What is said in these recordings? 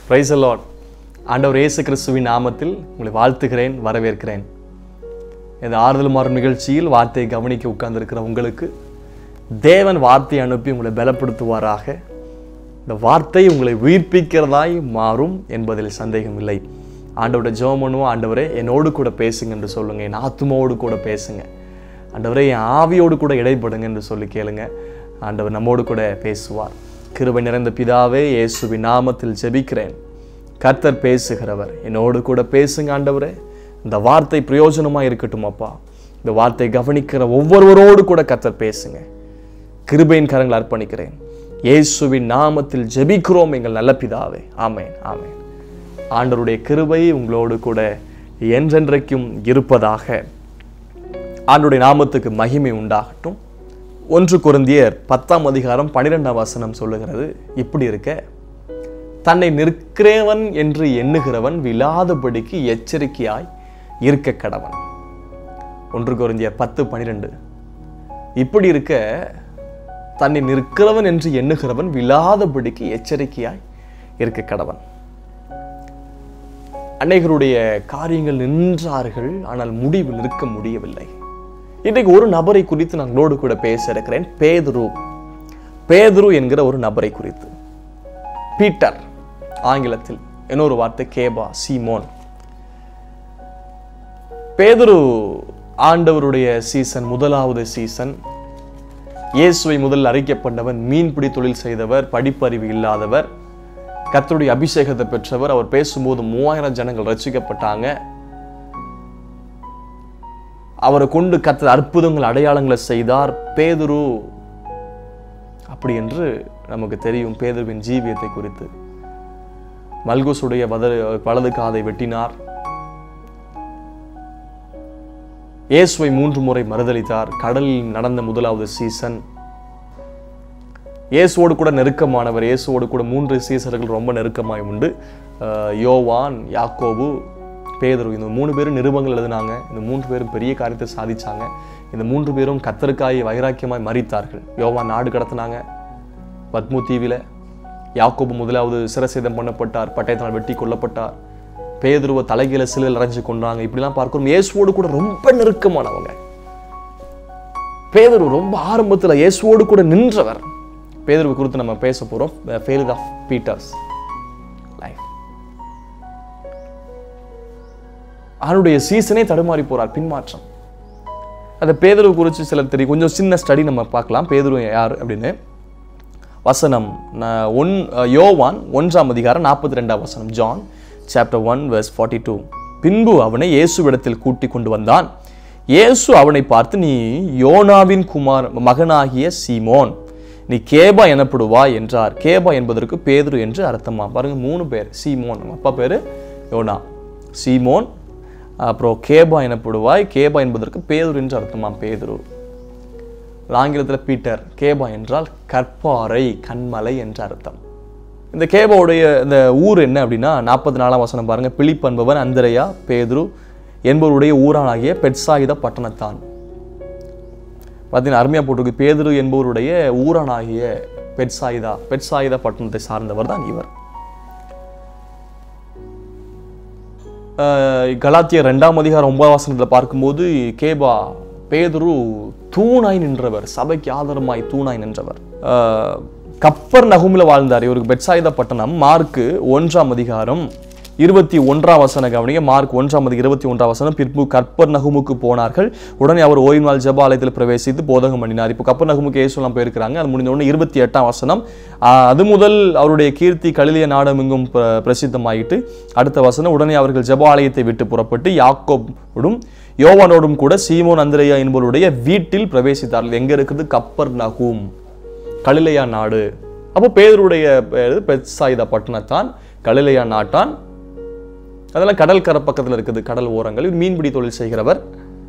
price Lord ஆண்டவர் இயேசு கிறிஸ்துவின் நாமத்தில் உங்களை வாழ்த்துகிறேன் வரவேற்கிறேன் இந்த ஆறுதல் மாறும் நிகழ்ச்சியில் வார்த்தையை கவனிக்க உட்கார்ந்திருக்கிற உங்களுக்கு தேவன் வார்த்தையை அனுப்பி உங்களை பலப்படுத்துவாராக இந்த வார்த்தை உங்களை உயிர்ப்பிக்கிறதாய் மாறும் என்பதில் சந்தேகம் இல்லை ஆண்டவரோட ஜெபம் பண்ணுவோம் ஆண்டவரே என்னோடு கூட பேசுங்க என்று சொல்லுங்க என் ஆத்மாவோடு கூட பேசுங்க ஆண்டவரே என் ஆவியோடு கூட இடைப்படுங்க என்று சொல்லி கேளுங்க ஆண்டவர் நம்மோடு கூட பேசுவார் கிருபை நிறைந்த பிதாவே இயேசுவின் நாமத்தில் ஜெபிக்கிறேன் கர்த்தர் பேசுகிறவர் என்னோடு கூட பேசுங்க ஆண்டவரே இந்த வார்த்தை பிரயோஜனமா இருக்கட்டும் அப்பா இந்த வார்த்தை கவனிக்கிற ஒவ்வொருவரோடு கூட கர்த்தர் பேசுங்க கிருபையின் கரங்களை அர்ப்பணிக்கிறேன் இயேசுவின் நாமத்தில் ஜெபிக்கிறோம் எங்கள் நல்ல பிதாவே ஆமென் ஆமென் ஆண்டவருடைய கிருபை உங்களோடு கூட என்றென்றைக்கும் இருப்பதாக ஆண்டுடைய நாமத்துக்கு மகிமை உண்டாகட்டும் ஒன்று குருந்தியர் பத்தாம் அதிகாரம் பன்னிரெண்டாம் வசனம் சொல்லுகிறது இப்படி இருக்க தன்னை நிற்கிறவன் என்று எண்ணுகிறவன் விழாதபடிக்கு எச்சரிக்கையாய் இருக்க கடவன் ஒன்று குருந்தியர் பத்து பன்னிரெண்டு இப்படி இருக்க தன்னை நிற்கிறவன் என்று எண்ணுகிறவன் விழாதபடிக்கு எச்சரிக்கையாய் இருக்க கடவன் அநேகருடைய காரியங்கள் நின்றார்கள் ஆனால் முடிவில் நிற்க முடியவில்லை இன்றைக்கு ஒரு நபரை குறித்து நான் உங்களோடு கூட பேச இருக்கிறேன் பேதுரு பேதுரு என்கிற ஒரு நபரை குறித்து பீட்டர் ஆங்கிலத்தில் இன்னொரு வார்த்தை கேபா சீமோன் பேதுரு ஆண்டவருடைய சீசன் முதலாவது சீசன் இயேசுவை முதல் அறிக்கப்பட்டவன் மீன்பிடி தொழில் செய்தவர் படிப்பறிவு இல்லாதவர் கர்த்தருடைய அபிஷேகத்தை பெற்றவர் அவர் பேசும்போது மூவாயிரம் ஜனங்கள் ரசிக்கப்பட்டாங்க அவரை கொண்டு கர்த்தர் அற்புதங்கள் அடையாளங்களை செய்தார் பேதுரு அப்படி என்று நமக்கு தெரியும் பேதுருவின் ஜீவியத்தை குறித்து மல்குசுடைய வத வலது காதை வெட்டினார் இயேசுவை மூன்று முறை மறுதளித்தார் கடலில் நடந்த முதலாவது சீசன் இயேசுவோடு கூட நெருக்கமானவர் இயேசுவோடு கூட மூன்று சீசர்கள் ரொம்ப நெருக்கமாய் உண்டு அஹ் யோவான் யாக்கோபு பேதுரு இந்த மூணு பேரும் நிருபங்கள் எழுதினாங்க இந்த மூன்று பேரும் பெரிய காரியத்தை சாதிச்சாங்க இந்த மூன்று பேரும் கத்தருக்காய் வைராக்கியமாய் மறித்தார்கள் யோவான் நாடு கடத்தினாங்க பத்மு தீவில யாக்கோபு முதலாவது சிரசேதம் பண்ணப்பட்டார் பட்டயத்தினால் வெட்டி கொல்லப்பட்டார் பேதுருவ தலைகீழ சிலையில் அரைஞ்சு கொண்டாங்க இப்படிலாம் பார்க்கிறோம் இயேசுவோடு கூட ரொம்ப நெருக்கமானவங்க பேதுரு ரொம்ப ஆரம்பத்தில் இயேசுவோடு கூட நின்றவர் பேதுருவை குறித்து நம்ம பேச போறோம் ஃபெயிலியர் ஆஃப் பீட்டர்ஸ் லைஃப் அவனுடைய சீசனே தடுமாறி போறார் பின்மாற்றம் அந்த பேதுருவை குறித்து சிலர் தெரியும் கொஞ்சம் சின்ன ஸ்டடி நம்ம பார்க்கலாம் பேதுரு யார் அப்படின்னு வசனம் ந- ஒன் யோவான் ஒன்றாம் அதிகாரம் நாற்பத்தி ரெண்டாம் வசனம் John chapter one verse forty two பின்பு அவனை இயேசுவிடத்தில் கூட்டி கொண்டு வந்தான் இயேசு அவனை பார்த்து நீ யோனாவின் குமார் மகனாகிய சீமோன் நீ கேபா எனப்படுவாய் என்றார் கேபா என்பதற்கு பேதுரு என்று அர்த்தமா பாருங்க மூணு பேர் சீமோன் நம்ம அப்பா பேரு யோனா சீமோன் அப்புறம் கேபா எனப்படுவாய் கேபா என்பதற்கு பேதுரு என்று அர்த்தமா பேதுரு ஆங்கிலத்தில் பீட்டர் கேபா என்றால் கற்பாறை கண்மலை என்ற அர்த்தம் இந்த கேபாவுடைய இந்த ஊர் என்ன அப்படின்னா நாற்பத்தி நாலாம் வசனம் பாருங்க பிலிப் என்பவன் அந்திரையா பேதுரு என்பவருடைய ஊரானாகிய பெட்சாயுத பட்டணத்தான் பார்த்தீங்கன்னா அருமையா போட்டிருக்கு பேதுரு என்பவருடைய ஊரானாகிய பெட்சாயுதா பெட்சாயுதா பட்டணத்தை சார்ந்தவர் தான் இவர் அஹ் கலாத்தியர் ரெண்டாம் அதிகாரம் ஒன்பதாம் வசனத்தில் பார்க்கும்போது கேபா பேதுரு தூணாய் நின்றவர் சபைக்கு ஆதரமாய் தூணாய் நின்றவர் அஹ் கப்பர் நகுமில் வாழ்ந்தார் இவருக்கு பெட்சாயுதா பட்டணம் மார்க்கு ஒன்றாம் அதிகாரம் இருபத்தி ஒன்றாம் வசன கவனிங்க மார்க் ஒன்றாம் அதிகாரம் இருபத்தி ஒன்றாம் வசனம் பிற்பு கற்பர் நகுமுக்கு போனார்கள் உடனே அவர் ஓய்வு நாள் ஜெப ஆலயத்தில் பிரவேசித்து போதகம் பண்ணினார் இப்போ கப்பர் நகுமுக்கு ஏசுலாம் போயிருக்கிறாங்க அது முடிந்த உடனே இருபத்தி எட்டாம் வசனம் ஆஹ் அது முதல் அவருடைய கீர்த்தி கலிலிய நாடமெங்கும் பிர- பிரசித்தமாயிட்டு அடுத்த வசனம் உடனே அவர்கள் ஜெப ஆலயத்தை விட்டு புறப்பட்டு யாக்கோபோடும் யோவானோடும் கூட சீமோன் அந்திரையா என்பவருடைய வீட்டில் பிரவேசித்தார்கள் எங்க இருக்குது கப்பர் நகும் கலிலையா நாடு அப்போ பேதருடைய பேர் பெட்சாயுதா பட்டணத்தான் கலிலையா நாட்டான் அதெல்லாம் கடல் கரை பக்கத்தில் இருக்குது கடல் ஓரங்கள் இவர் மீன்பிடி தொழில் செய்கிறவர்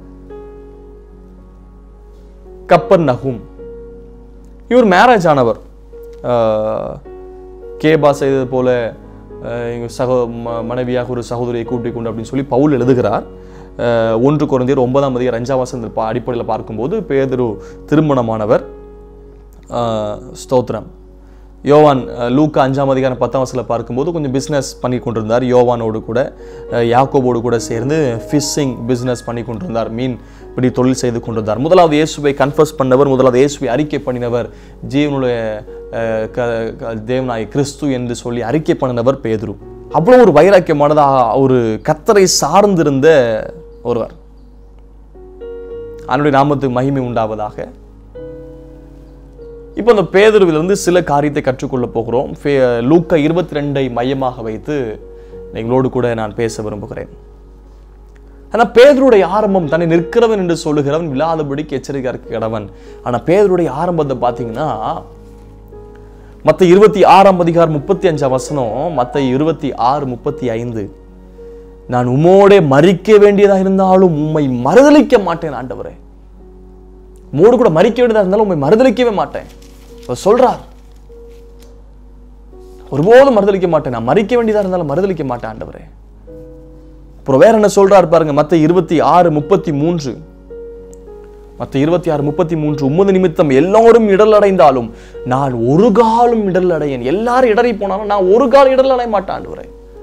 கப்பர் நகும் இவர் மேரேஜ் ஆனவர் ஆஹ், கேபா செய்தது போல ஆஹ், எங்க சகோ ம- மனைவியாக ஒரு சகோதரியை கூட்டிக் கொண்டு அப்படின்னு சொல்லி பவுல் எழுதுகிறார் ஆஹ், ஒன்று குறைந்தர் ஒன்பதாம் அதிகாரம் அஞ்சாம் வசந்த அடிப்படையில் பார்க்கும்போது பேதுரு திருமணமானவர் ஆஹ், ஸ்தோத்திரம் யோவான் அஹ், லூக்கா அஞ்சாம் அதிகாரம் பத்தாம் வசதியில் பார்க்கும்போது கொஞ்சம் பிஸ்னஸ் பண்ணி கொண்டிருந்தார் யோவானோடு கூட அஹ், யாக்கோபோடு கூட சேர்ந்து ஃபிஷ்ஷிங் பிஸ்னஸ் பண்ணி கொண்டிருந்தார் மீன் இப்படி தொழில் செய்து கொண்டிருந்தார் முதலாவது இயேசுவை கன்ஃபர்ஸ் பண்ணவர் முதலாவது இயேசுவை அறிக்கை பண்ணினவர் ஜீவனுடைய அஹ், க- க- தேவனாய் கிறிஸ்து என்று சொல்லி அறிக்கை பண்ணினவர் பேதுரு அவ்வளோ ஒரு வைராக்கியமானதா ஒரு கத்தரை சார்ந்திருந்த ஒருவர் அவனுடைய நாமத்துக்கு மகிமை உண்டாவதாக இப்போ இந்த பேதுருவிலிருந்து சில காரியத்தை கற்றுக்கொள்ள போகிறோம் ஃபே- லூக்கா இருபத்தி ரெண்டை மையமாக வைத்து எங்களோடு கூட நான் பேச விரும்புகிறேன் ஆனா பேதருடைய ஆரம்பம் தன்னை நிற்கிறவன் என்று சொல்லுகிறவன் விழாதபடிக்கு எச்சரிக்கை இருக்க கடவன் ஆனா பேதருடைய ஆரம்பத்தை பார்த்தீங்கன்னா மத்த இருபத்தி ஆறாம் அதிகாரம் முப்பத்தி அஞ்சாம் வசனம் மத்த இருபத்தி ஆறு முப்பத்தி ஐந்து நான் உம்மோடே மறிக்க வேண்டியதாக இருந்தாலும் உம்மை மறுதலிக்க மாட்டேன் ஆண்டவரே உம்மோடு கூட மறிக்க வேண்டியதாக இருந்தாலும் உம்மை மறுதலிக்கவே மாட்டேன் அவர் சொல்றார் ஒருபோதும் மறுதலிக்க மாட்டேன் நான் மறிக்க வேண்டியதா இருந்தாலும் மறுதலிக்க மாட்டேன் ஆண்டவரே அப்புறம் வேற என்ன சொல்றார் பாருங்க மத்த இருபத்தி ஆறு முப்பத்தி மூன்று மத்த இருபத்தி ஆறு முப்பத்தி மூன்று உமது நிமித்தம் எல்லாரும் இடல் அடைந்தாலும் நான் ஒரு காலும் இடல் அடையேன் எல்லாரும் இடறி போனாலும் நான் ஒரு கால் இடல் அடைய மாட்டேன் ஆண்டவரே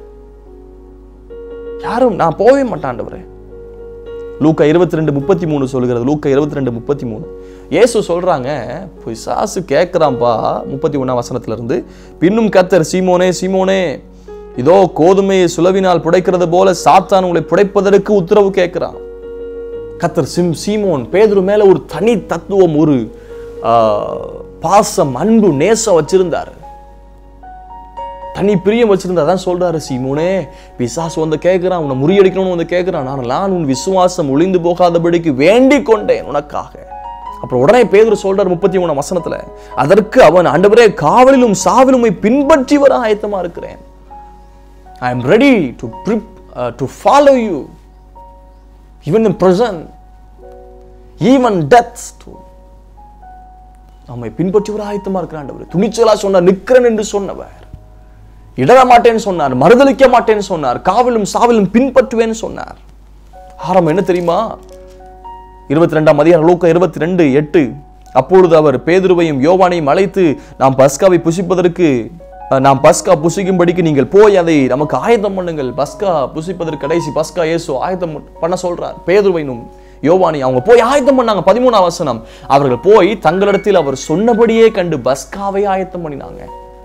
யாரும் நான் போகவே மாட்டேன் ஆண்டவரே லூக்கா இருபத்தி ரெண்டு முப்பத்தி மூணு சொல்லுகிறது லூக்கா இருபத்தி ரெண்டு முப்பத்தி மூணு இயேசு சொல்றாங்க பிசாசு கேட்குறான்ப்பா முப்பத்தி ஒன்றாம் வசனத்துல இருந்து பின்னும் கத்தர் சீமோனே சீமோனே இதோ கோதுமையை சுலவினால் புடைக்கிறது போல சாத்தான் உங்களை புடைப்பதற்கு உத்தரவு கேட்கிறான் கத்தர் சிம் சீமோன் பேதுரு மேல ஒரு தனி தத்துவம் ஒரு ஆ, பாசம் அன்பு நேசம் வச்சிருந்தாரு தனி பிரியம் வச்சிருந்தா தான் சொல்றாரு சீமோனே பிசாசு வந்து கேட்கிறான் உன்னை முறியடிக்கணும்னு வந்து கேட்கிறான் நான் நான் உன் விசுவாசம் ஒளிந்து போகாதபடிக்கு வேண்டிக் கொண்டேன் உனக்காக அப்புறம் உடனே பேதுரு சொல்றார் முப்பத்தி மூணாம் வசனத்துல அதற்கு அவன் ஆண்டவரே காவலிலும் சாவிலும் உம்மை பின்பற்றி வர ஆயத்தமா இருக்கிறேன் I am ready to to follow you even in present even death to நம்மை பின்பற்றி வர ஆயத்தமா இருக்கிறான் ஆண்டவரே துணிச்சலா சொன்னார் நிற்கிறேன் என்று சொன்னவர் இடர மாட்டேன்னு சொன்னார் மறுதலிக்க மாட்டேன்னு சொன்னார் காவலும் சாவலும் பின்பற்றுவேன்னு சொன்னார் ஆரம்பம் என்ன தெரியுமா இருபத்தி ரெண்டாம் அதிகாரம் லூக்கா இருபத்தி ரெண்டு எட்டு அப்பொழுது அவர் பேதுருவையும் யோவானையும் அழைத்து நாம் பஸ்காவை புசிப்பதற்கு அஹ், நாம் பஸ்கா புசிக்கும்படிக்கு நீங்கள் போய் அதை நமக்கு ஆயத்தம் பண்ணுங்கள் பஸ்கா புசிப்பதற்கு கடைசி பஸ்கா இயேசு ஆயத்தம் பண்ண சொல்றார் பேதுருவையும் யோவானை அவங்க போய் ஆயத்தம் பண்ணாங்க பதிமூணாம் வசனம் அவர்கள் போய் தங்களிடத்தில் அவர் சொன்னபடியே கண்டு பஸ்காவை ஆயத்தம் பண்ணினாங்க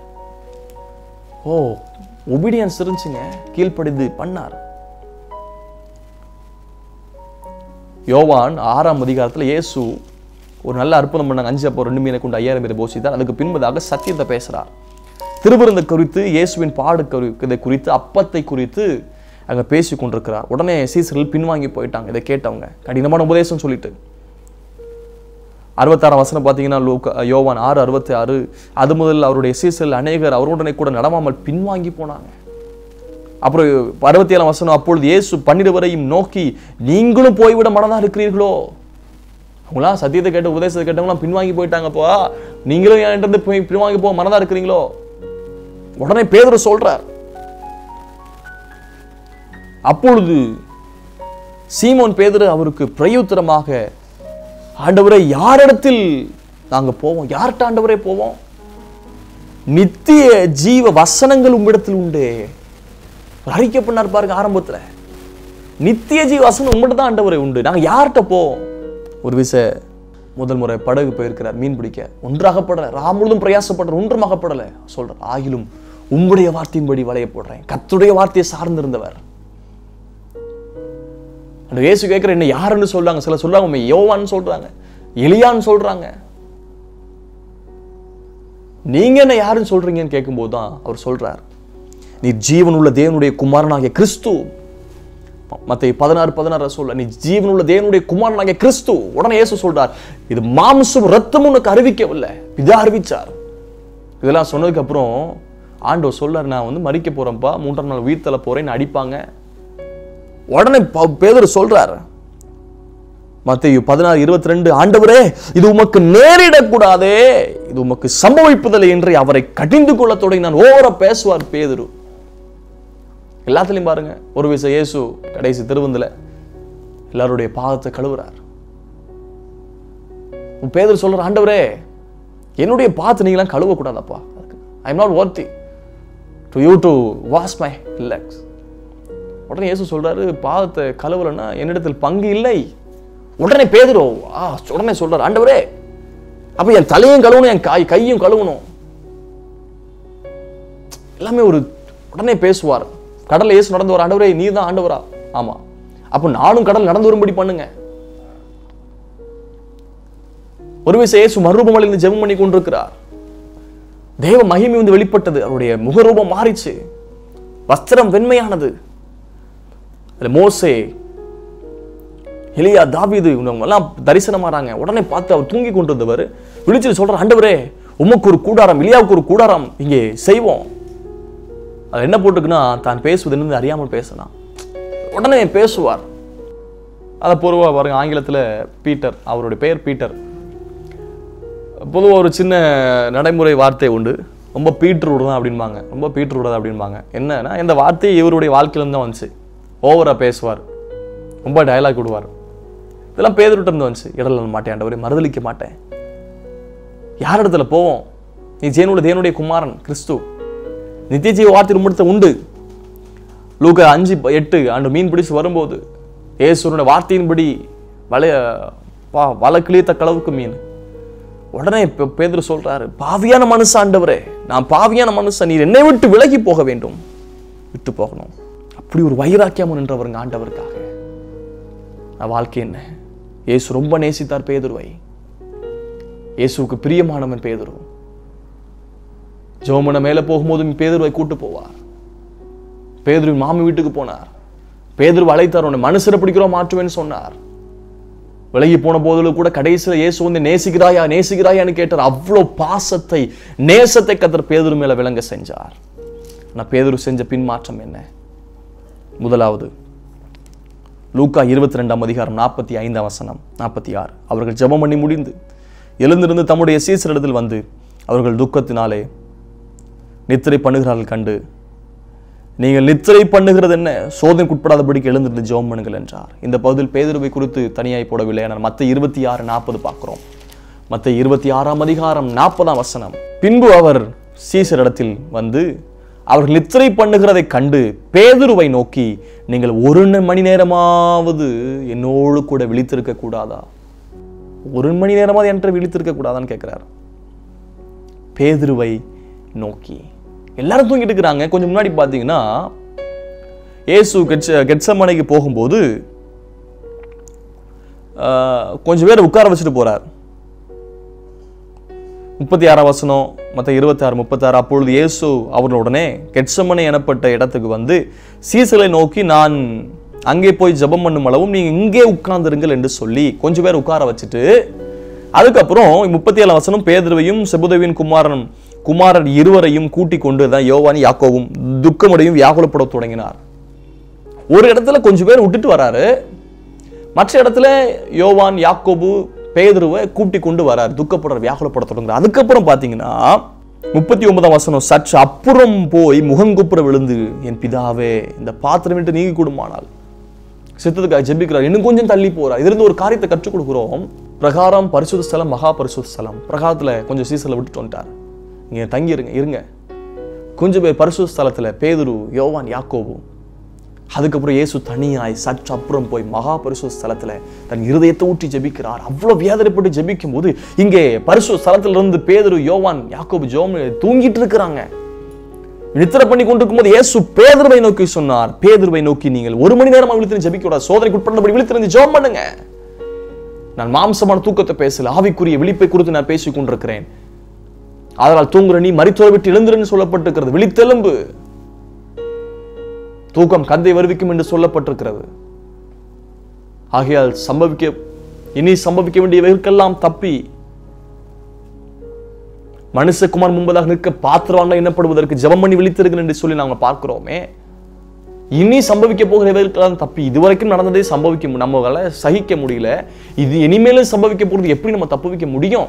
ஓ ஒபீடியன்ஸ் இருந்துச்சுங்க கீழ்ப்படிந்து பண்ணார் யோவான் ஆறாம் அதிகாரத்துல இயேசு ஒரு நல்ல அற்புதம் பண்ணாங்க அஞ்சு அப்போ ரெண்டு மீனை கொண்டு ஐயாயிரம் பேரை போஷித்தார் அதுக்கு பின்பதாக சத்தியத்தை பேசுறார் திருவிருந்த குறித்து இயேசுவின் பாடு குறி- இதை குறித்து அப்பத்தை குறித்து அங்க பேசி கொண்டிருக்கிறார் உடனே சீசர்கள் பின்வாங்கி போயிட்டாங்க இதை கேட்டவங்க கடினமான உபதேசம் சொல்லிட்டு அறுபத்தாறாம் வசனம் பார்த்தீங்கன்னா லூக்கா யோவான் ஆறு அறுபத்தி ஆறு அது முதல் அவருடைய சீசல் அநேகர் அவருடனே கூட நடவாமல் பின்வாங்கி போனாங்க அப்புறம் அறுபத்தி ஏழாம் வசனம் அப்பொழுது இயேசு பன்னிருவரையும் நோக்கி நீங்களும் போய்விட மனதா இருக்கிறீர்களோ அவங்களாம் சத்தியத்தை கேட்டு உபதேசத்தை கேட்டவங்களாம் பின்வாங்கி போயிட்டாங்கப்பா நீங்களும் என்கிட்ட இருந்து போய் பின்வாங்கி போக மனதா இருக்கிறீங்களோ உடனே பேதுரு சொல்றார் அப்பொழுது சீமோன் பேதுரு அவருக்கு பிரயுத்தரமாக ஆண்டவரை யாரிடத்தில் நாங்க போவோம் யார்கிட்ட ஆண்டவரே போவோம் நித்திய ஜீவ வசனங்கள் உம்மிடத்தில் உண்டு ஒரு அறிக்கை பண்ணார் பாருங்க ஆரம்பத்துல நித்திய ஜீவ வசனம் உங்கள்கிட்ட தான் ஆண்டவரே உண்டு நாங்க யார்கிட்ட போவோம் ஒரு விச முதல் முறை படகு போயிருக்கிறார் மீன் பிடிக்க ஒன்றாகப்படல ராமுழுதும் பிரயாசப்படுற ஒன்றும் அகப்படல சொல்றார் ஆகிலும் உம்முடைய வார்த்தையின்படி வலைய போடுறேன் கத்துடைய வார்த்தையை சார்ந்திருந்தவர் அந்த இயேசு கேட்கிற என்ன யாருன்னு சொல்றாங்க சில சொல்றாங்க உண்மை யோவான்னு சொல்றாங்க எலியான்னு சொல்றாங்க நீங்க என்ன யாருன்னு சொல்றீங்கன்னு கேட்கும்போது தான் அவர் சொல்றார் நீ ஜீவனுள்ள தேவனுடைய குமாரனாகிய கிறிஸ்து மத்த பதினாறு பதினாறு சொல்ல நீ ஜீவனுள்ள தேவனுடைய குமாரனாகிய கிறிஸ்து உடனே இயேசு சொல்றார் இது மாம்சம் ரத்தம் உனக்கு அறிவிக்கவில்லை பிதா அறிவிச்சார் இதெல்லாம் சொன்னதுக்கு அப்புறம் ஆண்டவர் சொல்றார் நான் வந்து மறிக்க போறேன்ப்பா மூன்றாம் நாள் உயிர்த்தல போறேன்னு அடிப்பாங்க உடனே ப- பேதுரு சொல்றாரு மத்தேயு பதினாறு இருபத்தி ரெண்டு ஆண்டவரே இது உமக்கு நேரிடக்கூடாதே இது உமக்கு சம்பவிப்பதில்லை என்று அவரை கடிந்து கொள்ள தொடங்கினான் ஓவர பேசுவார் பேதுரு எல்லாத்துலயும் பாருங்க ஒரு விச இயேசு கடைசி திருவந்துல எல்லாருடைய பாதத்தை கழுவுறார் உன் பேதர் சொல்ற ஆண்டவரே என்னுடைய பாத்து நீங்களாம் கழுவ கூடாதப்பா அதுக்கு I am not worthy to you to wash my legs உடனே இயேசு சொல்றாரு பாதத்தை கழுவலன்னா என்னிடத்தில் பங்கு இல்லை உடனே பேதுரு ஆ உடனே சொல்றாரு ஆண்டவரே அப்ப என் தலையும் கழுவணும் என் கை கையும் கழுவணும் எல்லாமே ஒரு உடனே பேசுவார் கடல்ல இயேசு நடந்து வர ஆண்டவரே நீ தான் ஆண்டவரா ஆமா அப்ப நானும் கடல் நடந்து வரும்படி பண்ணுங்க ஒரு விஷயம் இயேசு மறுரூபமடைந்து ஜெபம் பண்ணி கொண்டிருக்கிறார் தேவ மகிமை வந்து வெளிப்பட்டது அவருடைய முகரூபம் மாறிச்சு வஸ்திரம் வெண்மையானது அதுல மோசே எலியா தாவீது இவங்க எல்லாம் தரிசனமாறாங்க உடனே பார்த்து அவர் தூங்கி கொண்டிருந்தவர் விழிச்சு சொல்றார் ஆண்டவரே உமக்கு ஒரு கூடாரம் எலியாவுக்கு ஒரு கூடாரம் இங்கே செய்வோம் அது என்ன போட்டுக்குன்னா தான் பேசுவது என்னன்னு அறியாமல் பேசலாம் உடனே பேசுவார் அதை பொதுவாக பாருங்க ஆங்கிலத்தில் பீட்டர் அவருடைய பெயர் பீட்டர் பொதுவாக ஒரு சின்ன நடைமுறை வார்த்தை உண்டு ரொம்ப பீட்டர் விடுதான் அப்படின்பாங்க ரொம்ப பீட்டர் விடாது அப்படின்பாங்க என்னன்னா இந்த வார்த்தை இவருடைய வாழ்க்கையிலேருந்து தான் வந்துச்சு ஓவராக பேசுவார் ரொம்ப டயலாக் விடுவார் இதெல்லாம் பேதர்கிட்ட இருந்து வந்துச்சு இடல மாட்டேன் ஆண்டவரே மறுதலிக்க மாட்டேன் யார் இடத்துல போவோம் நீ ஜேனுடைய தேவனுடைய குமாரன் கிறிஸ்து நித்திய ஜீவ வார்த்தை உம்மிடத்தை உண்டு லூக்கா அஞ்சு ப- எட்டு ஆண்டு மீன் பிடிச்சு வரும்போது ஏசுவனுடைய வார்த்தையின்படி வலைய பா வலை கிளியத்த களவுக்கு மீன் உடனே இப்ப பேதுரு சொல்றாரு பாவியான மனுஷ ஆண்டவரே நான் பாவியான மனுஷன் நீர் என்னை விட்டு விலகி போக வேண்டும் விட்டு போகணும் அப்படி ஒரு வைராக்கியம் நின்றவருங்க ஆண்டவருக்காக நான் வாழ்க்கை என்ன இயேசு ரொம்ப நேசித்தார் பேதுருவை இயேசுவுக்கு பிரியமானவன் பேதுரு ஜோமன மேல போகும்போது பேதுருவை கூட்டு போவார் பேதுருவின் மாமி வீட்டுக்கு போனார் பேதுரு அழைத்தார் உன்னை மனுஷரை பிடிக்கிறோம் மாற்றுவேன்னு சொன்னார் விலகி போன போதிலும் கூட கடைசியில இயேசு வந்து நேசிக்கிறாயா நேசிக்கிறாயான்னு கேட்டார் அவ்வளோ பாசத்தை நேசத்தை கத்தர் பேதுரு மேல விளங்க செஞ்சார் ஆனா பேதுரு செஞ்ச பின்மாற்றம் என்ன முதலாவது லூக்கா இருபத்தி ரெண்டாம் அதிகாரம் நாற்பத்தி ஐந்தாம் வசனம் நாற்பத்தி ஆறு அவர்கள் ஜெபம் பண்ணி முடிந்து எழுந்திருந்து தம்முடைய சீசரிடத்தில் வந்து அவர்கள் துக்கத்தினாலே நித்திரை பண்ணுகிறார்கள் கண்டு நீங்கள் நித்திரை பண்ணுகிறது என்ன சோதனைக்கு உட்படாதபடிக்கு எழுந்திருந்து ஜெபம் பண்ணுங்கள் என்றார் இந்த பகுதியில் பேதுருவை குறித்து தனியாய் போடவில்லை ஆனால் மத்த இருபத்தி ஆறு நாற்பது பார்க்கிறோம் மத்த இருபத்தி ஆறாம் அதிகாரம் நாற்பதாம் வசனம் பின்பு அவர் சீசரிடத்தில் வந்து அவர்கள் நித்திரை பண்ணுகிறதை கண்டு பேதுருவை நோக்கி நீங்கள் ஒரு மணி நேரமாவது என்னோடு கூட விழித்திருக்க கூடாதா ஒரு மணி நேரமாவது என்கிட்ட விழித்திருக்க கூடாதான்னு கேட்கிறார் பேதுருவை நோக்கி எல்லாரும் தூங்கிட்டு இருக்கிறாங்க கொஞ்சம் முன்னாடி பார்த்தீங்கன்னா இயேசு கெட்ச கெட்சமனைக்கு போகும்போது ஆஹ், கொஞ்சம் பேர் உட்கார வச்சுட்டு போறார் முப்பத்தி ஆறாம் வசனம் மற்ற இருபத்தாறு முப்பத்தாறு அப்பொழுது இயேசு அவர்களுடனே கெட்சமனை எனப்பட்ட இடத்துக்கு வந்து சீசலை நோக்கி நான் அங்கே போய் ஜெபம் பண்ணும் அளவும் நீங்க இங்கே உட்கார்ந்திருங்கள் என்று சொல்லி கொஞ்சம் பேர் உட்கார வச்சுட்டு அதுக்கப்புறம் முப்பத்தி ஏழாம் வசனம் பேதுருவையும் செபுதவின் குமாரனும் குமாரர் இருவரையும் கூட்டிக் கொண்டு தான் யோவான் யாக்கோவும் துக்கமுடையும் வியாகுலப்பட தொடங்கினார் ஒரு இடத்துல கொஞ்சம் பேர் விட்டுட்டு வராரு மற்ற இடத்துல யோவான் யாக்கோபு பேதுருவை கூட்டி கொண்டு வரார் துக்கப்படுற வியாகுலப்பட தொடங்குறார் அதுக்கப்புறம் பாத்தீங்கன்னா முப்பத்தி ஒன்பதாம் வசனம் சற்று அப்புறம் போய் முகங்குப்புற விழுந்து என் பிதாவே இந்த பாத்திரம் விட்டு நீங்கி கொடுமானால் சித்தத்துக்காக ஜெபிக்கிறார் இன்னும் கொஞ்சம் தள்ளி போறார் இதிலிருந்து ஒரு காரியத்தை கற்றுக் கொடுக்குறோம் பிரகாரம் பரிசுத்த ஸ்தலம் மகா பரிசுத்த ஸ்தலம் பிரகாரத்துல கொஞ்சம் சீசல விட்டுட்டு வந்துட்டார் நீங்க தங்கி இருங்க இருங்க கொஞ்சம் பேர் பரிசுத்த ஸ்தலத்துல பேதுரு யோவான் யாக்கோபு அதுக்கப்புறம் இயேசு தனியாய் சற்று அப்புறம் போய் மகா பரிசுத்த ஸ்தலத்துல தன் இருதயத்தை ஊற்றி ஜெபிக்கிறார் அவ்வளவு வியாதிப்பட்டு ஜெபிக்கும் போது இங்கே பரிசு ஸ்தலத்துல இருந்து பேதுரு யோவான் யாக்கோபு ஜோம் தூங்கிட்டு இருக்கிறாங்க நித்திர பண்ணி கொண்டிருக்கும் போது இயேசு பேதுருவை நோக்கி சொன்னார் பேதுருவை நோக்கி நீங்கள் ஒரு மணி நேரமா விழித்திருந்து ஜெபிக்க கூடாது சோதனைக்கு உட்பட்டபடி விழித்திருந்து ஜெபம் பண்ணுங்க நான் மாம்சமான தூக்கத்தை பேசல ஆவிக்குரிய விழிப்பை குறித்து நான் பேசிக் கொண்டிருக்கிறேன் அதனால் தூங்குற நீ மரித்தோரை விட்டு எழுந்திருன்னு சொல்லப்பட்டிருக்கிறது விழித்தெலும்பு தூக்கம் கந்தை வருவிக்கும் என்று சொல்லப்பட்டிருக்கிறது ஆகையால் சம்பவிக்க இனி சம்பவிக்க வேண்டியவைகளுக்கெல்லாம் தப்பி மனுஷகுமார் முன்பதாக நிற்க பாத்திரவான்கள் எண்ணப்படுவதற்கு ஜெபம் பண்ணி விழித்திருக்கிறேன் என்று சொல்லி நாங்கள் பார்க்கிறோமே இனி சம்பவிக்க போகிறவர்களுக்கெல்லாம் தப்பி இதுவரைக்கும் நடந்ததே சம்பவிக்க மு- நம்மளால சகிக்க முடியல இது இனிமேலும் சம்பவிக்க போறது எப்படி நம்ம தப்புவிக்க முடியும்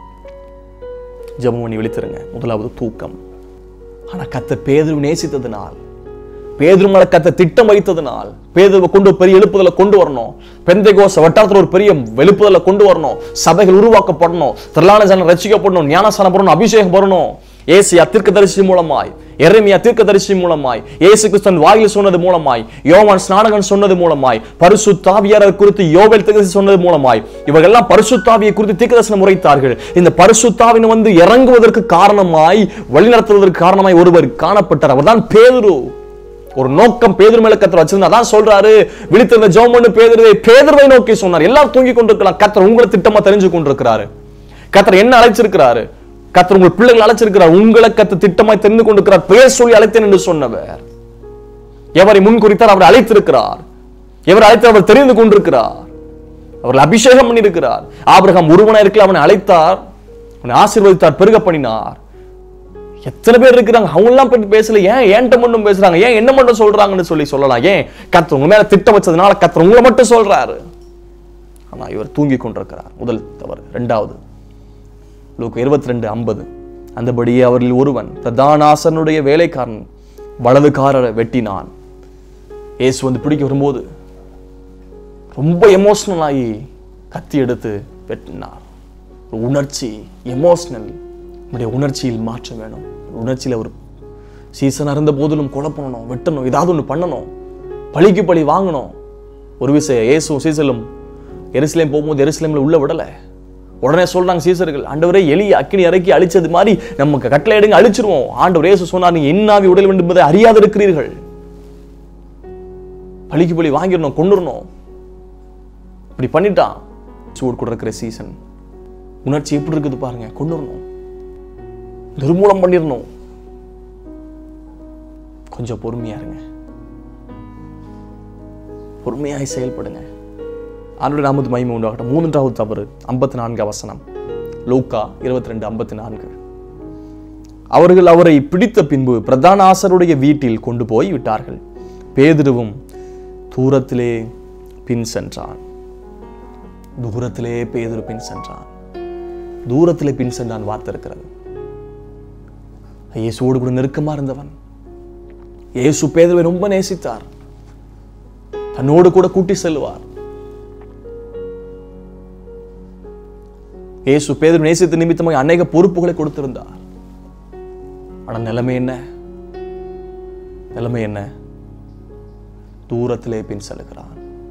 ஜெபம் பண்ணி விழித்திருங்க முதலாவது தூக்கம் ஆனா கத்த பேதுரு நேசித்ததினால் பேதுரு மேல கத்த திட்டம் வைத்ததினால் பேதுருவை கொண்டு ஒரு பெரிய எழுப்புதலை கொண்டு வரணும் பெந்தை கோச வட்டாரத்துல ஒரு பெரிய எழுப்புதலை கொண்டு வரணும் சபைகள் உருவாக்கப்படணும் திரளான ஜனம் ரசிக்கப்படணும் ஞானஸ்தானம் போடணும் அபிஷேகம் வரணும் ஏசியா தீர்க்கதரிசி மூலமாய் எரேமியா தீர்க்கதரிசி மூலமாய் இயேசு கிறிஸ்தன் வாயில் சொன்னது மூலமாய் யோவான் ஸ்நானகன் சொன்னது மூலமாய் பரிசுத்தாவியார் குறித்து யோவேல் தீர்க்கதரிசி சொன்னது மூலமாய் இவர்கள் எல்லாம் பரிசுத்தாவியை குறித்து தீர்க்கதரிசனம் உரைத்தார்கள் இந்த பரிசுத்தாவின் வந்து இறங்குவதற்கு காரணமாய் வழிநடத்துவதற்கு காரணமாய் ஒருவர் காணப்பட்டார் அவர்தான் பேதுரு ஒரு நோக்கம் பேதுரு மேல கத்தர் வச்சிருந்தா அதான் சொல்றாரு விழித்திருந்த ஜோமன்னு பேதுருவை பேதுருவை நோக்கி சொன்னார் எல்லாரும் தூங்கி கொண்டிருக்கலாம் கத்தர் உங்களை திட்டமா தெரிஞ்சு கொண்டிருக்கிறாரு கத்தர் என்ன அழைச்சிருக்கிறாரு கத்தர் உங்கள் பிள்ளைகள் அழைச்சிருக்கிறார் உங்களை கத்து திட்டமாய் தெரிந்து கொண்டிருக்கிறார் பெயர் சொல்லி அழைத்தேன் என்று சொன்னவர் எவரை முன் குறித்தார் அவரை அழைத்திருக்கிறார் எவர் அழைத்தார் அவர் தெரிந்து கொண்டிருக்கிறார் அவர்கள் அபிஷேகம் பண்ணியிருக்கிறார் ஆபிரகாம் ஒருவனா இருக்கல அவனை அழைத்தார் அவனை ஆசீர்வதித்தார் பெருக பண்ணினார் எத்தனை பேர் இருக்கிறாங்க அவங்க எல்லாம் பற்றி பேசல ஏன் ஏன்ட்ட மட்டும் பேசுறாங்க ஏன் என்ன மட்டும் சொல்றாங்கன்னு சொல்லி சொல்லலாம் ஏன் கத்தர் உங்க மேல திட்டம் வச்சதுனால கத்தர் உங்களை மட்டும் சொல்றாரு ஆனா இவர் தூங்கி கொண்டிருக்கிறார் முதல் தவறு இரண்டாவது லூக்கு இருபத்தி ரெண்டு ஐம்பது அந்தபடியே அவரில் ஒருவன் பிரதானாசனுடைய வேலைக்காரன் வலதுகாரரை வெட்டினான் இயேசு வந்து பிடிக்க வரும்போது ரொம்ப எமோஷனல் ஆகி கத்தி எடுத்து வெட்டினார் ஒரு உணர்ச்சி எமோஷனல் நம்முடைய உணர்ச்சியில் மாற்றம் வேணும் உணர்ச்சியில் ஒரு சீசன் இருந்த போதிலும் கொலை பண்ணணும் வெட்டணும் ஏதாவது ஒன்று பண்ணணும் பழிக்கு பழி வாங்கணும் ஒரு விஷயம் இயேசும் சீசலும் எருசலேம் போகும்போது எருசலேமில் உள்ள விடலை உடனே சொல்றாங்க சீசர்கள் ஆண்டவரே எலி அக்கினி இறக்கி அழிச்சது மாதிரி நமக்கு கட்டளை எடுங்க அழிச்சிருவோம் ஆண்டவர் இயேசு சொன்னார் நீங்க என்னாவி உடல் வேண்டும் என்பதை அறியாது இருக்கிறீர்கள் பழிக்கு பழி வாங்கிடணும் கொண்டுடணும் இப்படி பண்ணிட்டான் சூடு கூட இருக்கிற சீசன் உணர்ச்சி எப்படி இருக்குது பாருங்க கொண்டுடணும் நிர்மூலம் பண்ணிடணும் கொஞ்சம் பொறுமையா இருங்க பொறுமையாய் செயல்படுங்க ஆண்டோட நாமத்து மகிமை உண்டாகட்டும் மூன்றாவது தவறு ஐம்பத்தி நான்கு அவசனம் லூக்கா இருபத்தி ரெண்டு ஐம்பத்தி நான்கு அவர்கள் அவரை பிடித்த பின்பு பிரதான ஆசருடைய வீட்டில் கொண்டு போய் விட்டார்கள் பேதுருவும் தூரத்திலே பின் சென்றான் தூரத்திலே பேதுரு பின் சென்றான் தூரத்திலே பின் சென்றான் வார்த்தை இருக்கிறது இயேசுவோடு கூட நெருக்கமா இருந்தவன் இயேசு பேதுருவை ரொம்ப நேசித்தார் தன்னோடு கூட கூட்டி செல்வார் இயேசு பேதுரு நேசித்த நிமித்தமாக அநேக பொறுப்புகளை கொடுத்திருந்தார் ஆனா நிலைமை என்ன நிலைமை என்ன தூரத்திலே பின் செல்கிறான்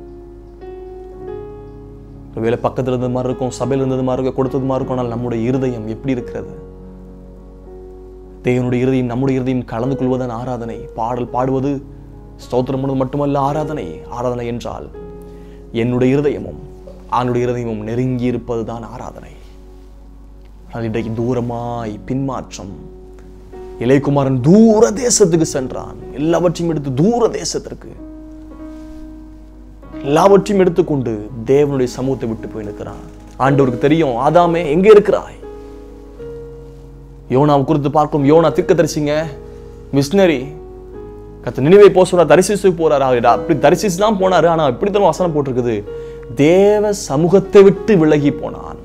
ஒருவேளை பக்கத்துல இருந்தது மாதிரி இருக்கும் சபையில் இருந்தது மாதிரி இருக்கும் கொடுத்தது மாதிரி இருக்கும் ஆனால் நம்முடைய இருதயம் எப்படி இருக்கிறது தேவனுடைய இறுதியும் நம்முடைய இறுதியும் கலந்து கொள்வதன் ஆராதனை பாடல் பாடுவது ஸ்தோத்திரம் பண்ணுவது மட்டுமல்ல ஆராதனை ஆராதனை என்றால் என்னுடைய இருதயமும் ஆணுடைய இருதயமும் நெருங்கி இருப்பதுதான் ஆராதனை ஆனால் இன்றைக்கு தூரமாய் பின்மாற்றம் இளையகுமாரன் தூர தேசத்துக்கு சென்றான் எல்லாவற்றையும் எடுத்து தூர தேசத்திற்கு எல்லாவற்றையும் எடுத்துக்கொண்டு தேவனுடைய சமூகத்தை விட்டு போய் நிற்கிறான் ஆண்டவருக்கு தெரியும் ஆதாமே எங்கே இருக்கிறாய் யோனாவை குறித்து பார்க்கும் யோனா திக்க தரிசிங்க மிஷினரி கத்த நினைவை போக சொல்றார் தரிசிச்சு போறாரு அவர் அப்படி தரிசிச்சு தான் போனாரு ஆனா இப்படித்தான் வசனம் போட்டிருக்குது தேவ சமூகத்தை விட்டு விலகி போனான்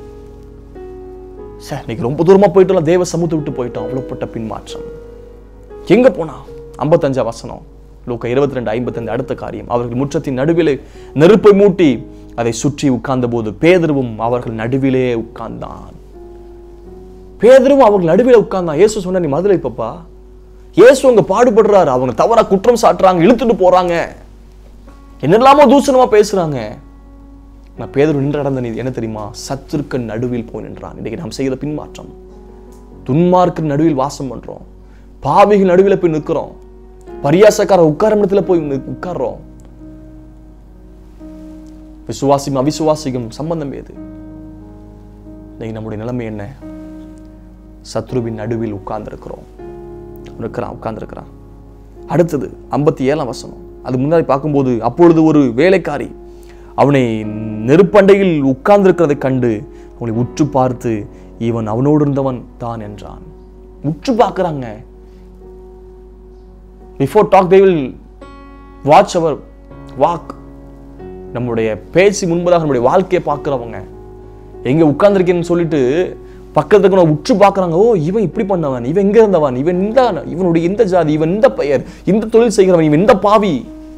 சார் இன்னைக்கு ரொம்ப தூரமா போயிட்டோம் தேவ சமூகத்தை விட்டு போயிட்டோம் அவ்வளவுப்பட்ட பின்மாற்றம் எங்க போனா ஐம்பத்தஞ்சா வசனம் லூக்கா இருபத்தி ரெண்டு ஐம்பத்தஞ்சு அடுத்த காரியம் அவர்கள் முற்றத்தின் நடுவிலே நெருப்பை மூட்டி அதை சுற்றி உட்கார்ந்த போது பேதருவும் அவர்கள் நடுவிலே உட்கார்ந்தான் பேதரும் அவர்கள் நடுவில் உட்கார்ந்தான் இயேசு சொன்ன நீ மதுரை பாப்பா இயேசு அங்க பாடுபடுறாரு அவங்க தவறா குற்றம் சாட்டுறாங்க இழுத்துட்டு போறாங்க என்னெல்லாமோ தூசணமா பேசுறாங்க நான் பேதர் நின்று நடந்த நீ என்ன தெரியுமா சத்துருக்க நடுவில் போய் நின்றான் இன்னைக்கு நாம் செய்கிற பின்மாற்றம் துன்மார்க்கு நடுவில் வாசம் பண்றோம் பாவிகள் நடுவில் போய் நிற்கிறோம் பரியாசக்கார உட்கார இடத்துல போய் நிக்- உட்கார்றோம் விசுவாசியும் அவிசுவாசிக்கும் சம்பந்தம் ஏது இன்னைக்கு நம்முடைய நிலைமை என்ன சத்ருவின் நடுவில் உட்கார்ந்திருக்கிறோம் இருக்கிறான் உட்கார்ந்திருக்கிறான் அடுத்தது ஐம்பத்தி ஏழாம் வசனம் அது முன்னாடி பார்க்கும்போது அப்பொழுது ஒரு வேலைக்காரி அவனை நெருப்பண்டையில் உட்கார்ந்திருக்கிறதை கண்டு அவனை உற்று பார்த்து இவன் அவனோடு இருந்தவன் தான் என்றான் உற்று பார்க்கறாங்க before talk they will watch our walk நம்முடைய பேச்சு முன்பதாக நம்முடைய வாழ்க்கையை பார்க்குறவங்க எங்க உட்கார்ந்திருக்கேன்னு சொல்லிட்டு பக்கத்துக்கு நான் உற்று பார்க்கறாங்க ஓ இவன் இப்படி பண்ணவன் இவன் எங்க இருந்தவன் இவன் இந்த இவனுடைய இந்த ஜாதி இவன் இந்த பெயர் இந்த தொழில் செய்கிறவன் இவன் இந்த பாவி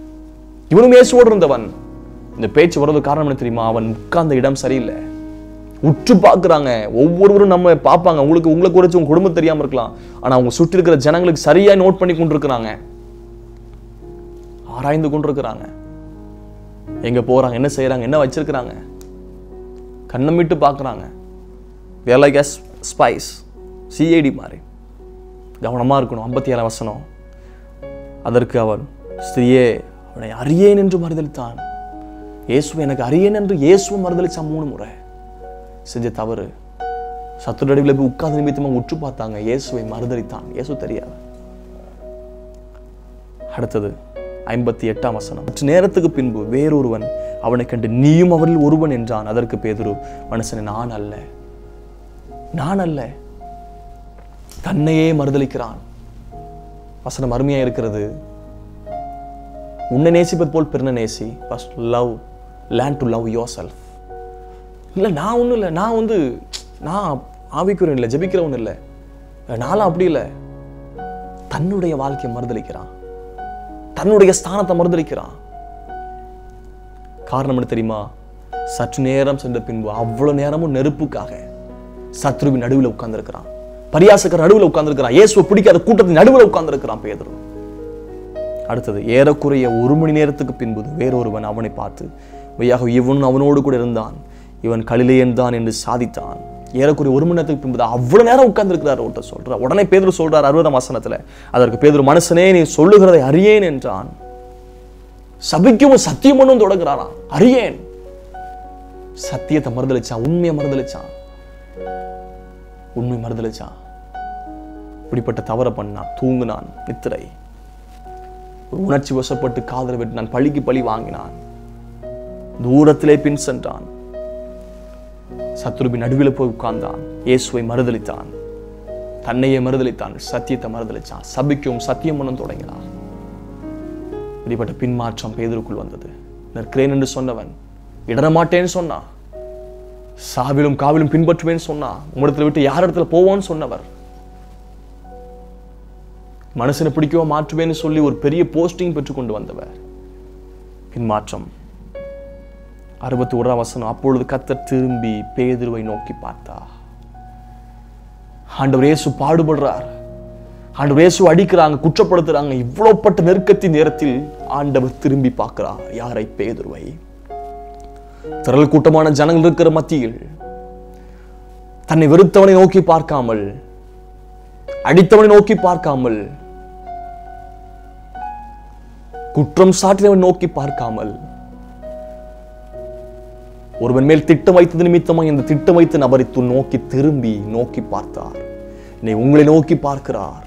இவனும் இயேசுவோடு இருந்தவன் இந்த பேச்சு வர்றது காரணம் என்ன தெரியுமா அவன் உட்கார்ந்த இடம் சரியில்லை உற்று பார்க்குறாங்க ஒவ்வொருவரும் நம்ம பார்ப்பாங்க உங்களுக்கு உங்களை குறித்து உங்க குடும்பம் தெரியாம இருக்கலாம் ஆனா அவங்க சுற்றி இருக்கிற ஜனங்களுக்கு சரியா நோட் பண்ணி கொண்டிருக்கிறாங்க ஆராய்ந்து கொண்டிருக்கிறாங்க எங்க போறாங்க என்ன செய்றாங்க என்ன வச்சிருக்கிறாங்க கண்ணமிட்டு பார்க்குறாங்க where like as spies CID மாதிரி கவனமா இருக்கணும் ஐம்பத்தி ஏழாம் வசனம் அதற்கு அவன் ஸ்திரியே அவனை அறியேன் என்று மறுதளித்தான் இயேசு எனக்கு அறியேன் என்று இயேசுவும் மறுதளிச்சான் மூணு முறை செஞ்ச தவறு சத்துரு நடுவில் போய் உட்கார்ந்து நிமித்தமாக உற்று பார்த்தாங்க இயேசுவை மறுதளித்தான் இயேசு தெரியாது அடுத்தது ஐம்பத்தி எட்டாம் வசனம் சற்று நேரத்துக்கு பின்பு வேறொருவன் அவனை கண்டு நீயும் அவரில் ஒருவன் என்றான் அதற்கு பேதுரு மனுஷனை நான் அல்ல நான் அல்ல தன்னையே மறுதளிக்கிறான் வசனம் அருமையா இருக்கிறது உன்னை நேசிப்பது போல் பிறனை நேசி first love learn to love yourself இல்லை நான் ஒன்றும் இல்லை நான் வந்து நான் ஆவிக்குறவன் இல்லை ஜெபிக்கிறவன் இல்லை நானும் அப்படி இல்லை தன்னுடைய வாழ்க்கையை மறுதளிக்கிறான் தன்னுடைய ஸ்தானத்தை மறுதளிக்கிறான் காரணம் என்ன தெரியுமா சற்று நேரம் சென்ற பின்பு அவ்வளவு நேரமும் நெருப்புக்காக சத்ருவின் நடுவில் உட்கார்ந்திருக்கிறான் பரியாசக்கர் நடுவில் உட்கார்ந்திருக்கிறான் இயேசுவை பிடிக்காத கூட்டத்தின் நடுவில் உட்கார்ந்திருக்கிறான் பேதுரு அடுத்தது ஏறக்குறைய ஒரு மணி நேரத்துக்கு பின்பு வேறொருவன் அவனை பார்த்து மெய்யாக இவன் அவனோடு கூட இருந்தான் இவன் கலிலேயன் தான் என்று சாதித்தான் ஏறக்குறைய ஒரு மணி நேரத்துக்கு பின்பு தான் அவ்வளவு நேரம் உட்கார்ந்திருக்கிறார் ஒருத்தர் சொல்றார் உடனே பேதுரு சொல்றார் அறுபதாம் வசனத்துல அதற்கு பேதுரு மனுஷனே நீ சொல்லுகிறதை அறியேன் என்றான் சபிக்கவும் சத்தியம் பண்ணும் தொடங்குறாராம் அறியேன் சத்தியத்தை மறுதளிச்சான் உண்மையை மறுதளிச்சான் உண்மை மறுதளிச்சான் இப்படிப்பட்ட தவறை பண்ணான் தூங்குனான் நித்திரை ஒரு உணர்ச்சி வசப்பட்டு காதல் வெட்டினான் பழிக்கு பழி வாங்கினான் தூரத்திலே பின் சென்றான் சத்துருவின் நடுவில் போய் உட்கார்ந்தான் இயேசுவை மறுதளித்தான் தன்னையே மறுதளித்தான் சத்தியத்தை மறுதளித்தான் சபிக்கும் சத்தியம் பண்ணும் தொடங்கினான் இப்படிப்பட்ட பின்மாற்றம் பேதருக்குள் வந்தது நிற்கிறேன் என்று சொன்னவன் இடரமாட்டேன்னு சொன்னான் சாவிலும் காவிலும் பின்பற்றுவேன்னு சொன்னா உம்மிடத்துல விட்டு யார் இடத்துல போவோன்னு சொன்னவர் மனுஷனை பிடிக்கவோ மாற்றுவேன்னு சொல்லி ஒரு பெரிய போஸ்டிங் பெற்று கொண்டு வந்தவர் பின்மாற்றம் அறுபத்தி ஓராம் வசனம் அப்பொழுது கத்தர் திரும்பி பேதுருவை நோக்கி பார்த்தா ஆண்டவர் இயேசு பாடுபடுறார் ஆண்டவர் இயேசு அடிக்கிறாங்க குற்றப்படுத்துறாங்க இவ்வளவுப்பட்ட நெருக்கத்தின் நேரத்தில் ஆண்டவர் திரும்பி பார்க்கிறார் யாரை பேதுருவை திரள் கூட்டமான ஜனங்கள் இருக்கிற மத்தியில் தன்னை வெறுத்தவனை நோக்கி பார்க்காமல் அடித்தவனை நோக்கி பார்க்காமல் குற்றம் சாட்டினவன் நோக்கி பார்க்காமல் ஒருவன் மேல் திட்டம் வைத்தது நிமித்தமாக இந்த திட்டம் வைத்த நபரை து நோக்கி திரும்பி நோக்கி பார்த்தார் என்னை உங்களை நோக்கி பார்க்கிறார்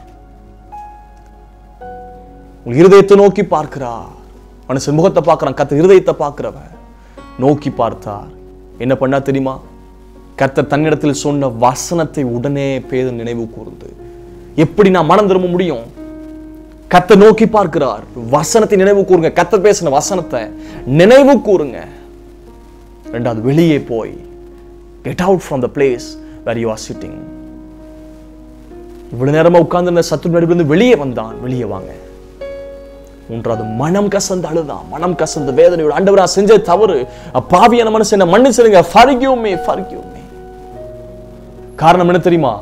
உங்கள் இருதயத்தை நோக்கி பார்க்கிறார் மனுஷன் முகத்தை பார்க்கிறான் கத்த இருதயத்தை பார்க்கிறவன் நோக்கி பார்த்தார் என்ன பண்ணா தெரியுமா கர்த்தர் தன்னிடத்தில் சொன்ன வசனத்தை உடனே பேத நினைவு கூர்ந்து எப்படி நான் மனம் திரும்ப முடியும் கத்த நோக்கி பார்க்கிறார் வசனத்தை நினைவு கூறுங்க கத்தர் பேசின வசனத்தை நினைவு கூறுங்க ரெண்டாவது வெளியே போய் get out from the place where you are sitting இவ்வளவு நேரமா உட்கார்ந்து சத்துரு நடுவிலிருந்து வெளியே வந்தான் வெளியே வாங்க மூன்றாவது மனம் கசந்து அழுதான் மனம் கசந்த வேதனையோட ஆண்டவரா செஞ்ச தவறு அப்பாவியான மனசு என்ன மன்னிச்சிருங்க ஃபர்கியூமே ஃபர்கியூமே காரணம் என்ன தெரியுமா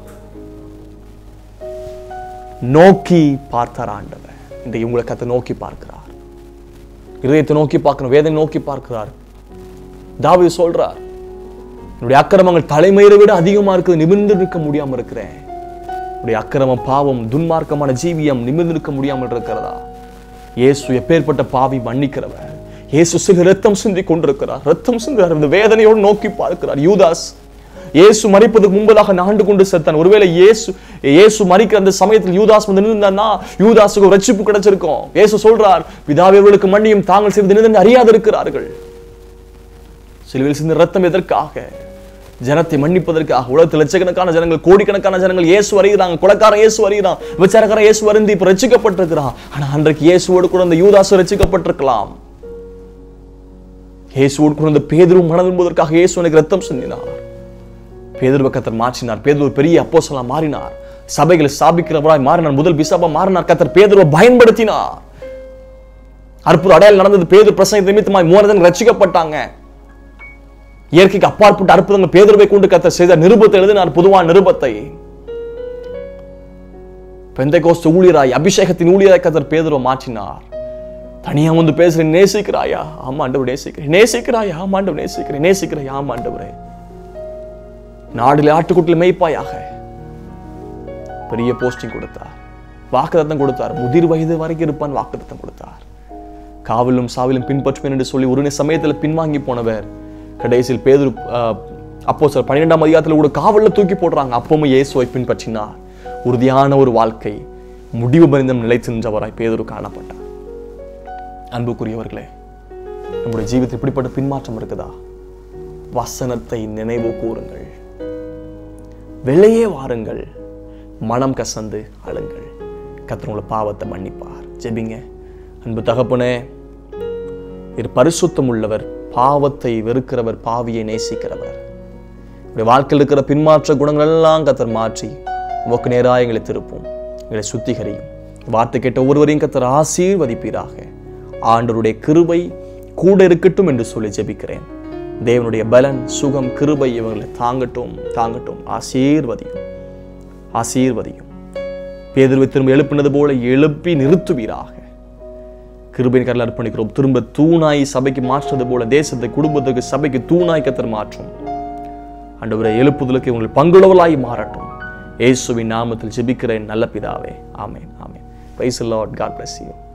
நோக்கி பார்த்தார் ஆண்டவர் இன்றைக்கு உங்களை கத்த நோக்கி பார்க்கிறார் இதயத்தை நோக்கி பார்க்கணும் வேதனை நோக்கி பார்க்கிறார் தாவீது சொல்றார் என்னுடைய அக்கிரமங்கள் தலைமையை விட அதிகமா இருக்குது நிமிர்ந்து நிற்க முடியாம இருக்கிறேன் என்னுடைய அக்கிரமம் பாவம் துன்மார்க்கமான ஜீவியம் நிமிர்ந்து நிற்க முடியாமல் இருக்கிறதா இயேசு எப்பேற்பட்ட பாவி மன்னிக்கிறவர் இயேசு சில ரத்தம் சிந்தி கொண்டிருக்கிறார் ரத்தம் சிந்துகிறார் இந்த வேதனையோடு நோக்கி பார்க்கிறார் யூதாஸ் இயேசு மறிப்பதற்கு முன்பதாக நாண்டு கொண்டு செத்தான் ஒருவேளை இயேசு இயேசு மறிக்கிற அந்த சமயத்தில் யூதாஸ் வந்து நின்றுந்தான்னா யூதாஸுக்கு ஒரு ரட்சிப்பு கிடைச்சிருக்கும் இயேசு சொல்றார் பிதாவியவர்களுக்கு மன்னியும் தாங்கள் செய்வது நின்று அறியாது இருக்கிறார்கள் சிலுவையில் சிந்த ரத்தம் எதற்காக ஜனத்தை மன்னிப்பதற்காக உலகத்தில் லட்சக்கணக்கான ஜனங்கள் கோடிக்கணக்கான ஜனங்கள் இயேசு வருகிறாங்க கொலைக்காரன் இயேசு வருகிறான் விசாரக்காரன் இயேசு வருந்தி இப்ப ரட்சிக்கப்பட்டிருக்கிறான் ஆனா அன்றைக்கு இயேசுவோடு கூட அந்த யூதாசு ரட்சிக்கப்பட்டிருக்கலாம் இயேசுவோடு கூட அந்த பேதரும் மனம் விரும்புவதற்காக இயேசு எனக்கு ரத்தம் சிந்தினார் பேதர் கத்தர் மாற்றினார் பேதர் ஒரு பெரிய அப்போஸ்தலனா மாறினார் சபைகளை ஸ்தாபிக்கிறவராய் மாறினார் முதல் பிசாபா மாறினார் கத்தர் பேதருவை பயன்படுத்தினார் அற்புத அடையாளம் நடந்தது பேதர் பிரசங்க நிமித்தமாய் மூவரதன் ரட்சிக்கப்பட்டாங்க இயற்கைக்கு அப்பாற்பட்ட அற்புதங்கள் பேதுருவை கொண்டு கத்தர் செய்த நிருபத்தை எழுதினார் பொதுவான நிருபத்தை பெந்தைகோஸ்து ஊழியராய் அபிஷேகத்தின் ஊழியராய் கத்தர் பேதுருவை மாற்றினார் தனியா வந்து பேசுறேன் நேசிக்கிறாயா ஆமா ஆண்டவர் நேசிக்கிறேன் நேசிக்கிறாயா ஆமா ஆண்டவர் நேசிக்கிறேன் நேசிக்கிறாயா ஆமா ஆண்டவரே நாடுல ஆட்டுக்குட்டில் மேய்ப்பாயாக பெரிய போஸ்டிங் கொடுத்தார் வாக்குத்தத்தம் கொடுத்தார் முதிர் வயது வரைக்கும் இருப்பான் வாக்குத்தத்தம் கொடுத்தார் காவலும் சாவிலும் பின்பற்றுவேன் என்று சொல்லி ஒரு சமயத்தில் பின்வாங்கி போனவர் கடைசியில் பேதுரு அப்போ சார் பன்னிரெண்டாம் அதிகாரத்தில் கூட காவலில் தூக்கி போடுறாங்க அப்பவும் இயேசுவை பின்பற்றினார் உறுதியான ஒரு வாழ்க்கை முடிவு பரிந்தம் நிலைத்து நின்றவராய் பேதுரு காணப்பட்டார் அன்புக்குரியவர்களே நம்முடைய ஜீவிதத்தில் இப்படிப்பட்ட பின்மாற்றம் இருக்குதா வசனத்தை நினைவு கூறுங்கள் வெளியே வாருங்கள் மனம் கசந்து அழுங்கள் கர்த்தர் உங்களை பாவத்தை மன்னிப்பார் ஜெபிங்க அன்பு தகப்பனே இது பரிசுத்தம் உள்ளவர் பாவத்தை வெறுக்கிறவர் பாவியை நேசிக்கிறவர் இப்படி வாழ்க்கையில் இருக்கிற பின்மாற்ற குணங்கள் எல்லாம் கத்தர் மாற்றி உமக்கு நேராக எங்களை திருப்பும் எங்களை சுத்திகரியும் வார்த்தை கேட்ட ஒருவரையும் கத்தர் ஆசீர்வதிப்பீராக ஆண்டவருடைய கிருபை கூட இருக்கட்டும் என்று சொல்லி ஜெபிக்கிறேன் தேவனுடைய பலன் சுகம் கிருபை இவங்களை தாங்கட்டும் தாங்கட்டும் ஆசீர்வதியும் ஆசீர்வதியும் பேதுருவை திரும்ப எழுப்பினது போல எழுப்பி நிறுத்துவீராக கிருபையின் கரில் அர்ப்பணிக்கிறோம் திரும்ப தூணாய் சபைக்கு மாற்றுறது போல தேசத்தை குடும்பத்துக்கு சபைக்கு தூணாய் கத்தர் மாற்றும் ஆண்டவரை எழுப்புதலுக்கு உங்கள் பங்குள்ளவளாய் மாறட்டும் இயேசுவின் நாமத்தில் ஜெபிக்கிறேன் நல்ல பிதாவே ஆமென் ஆமென் praise Lord God bless you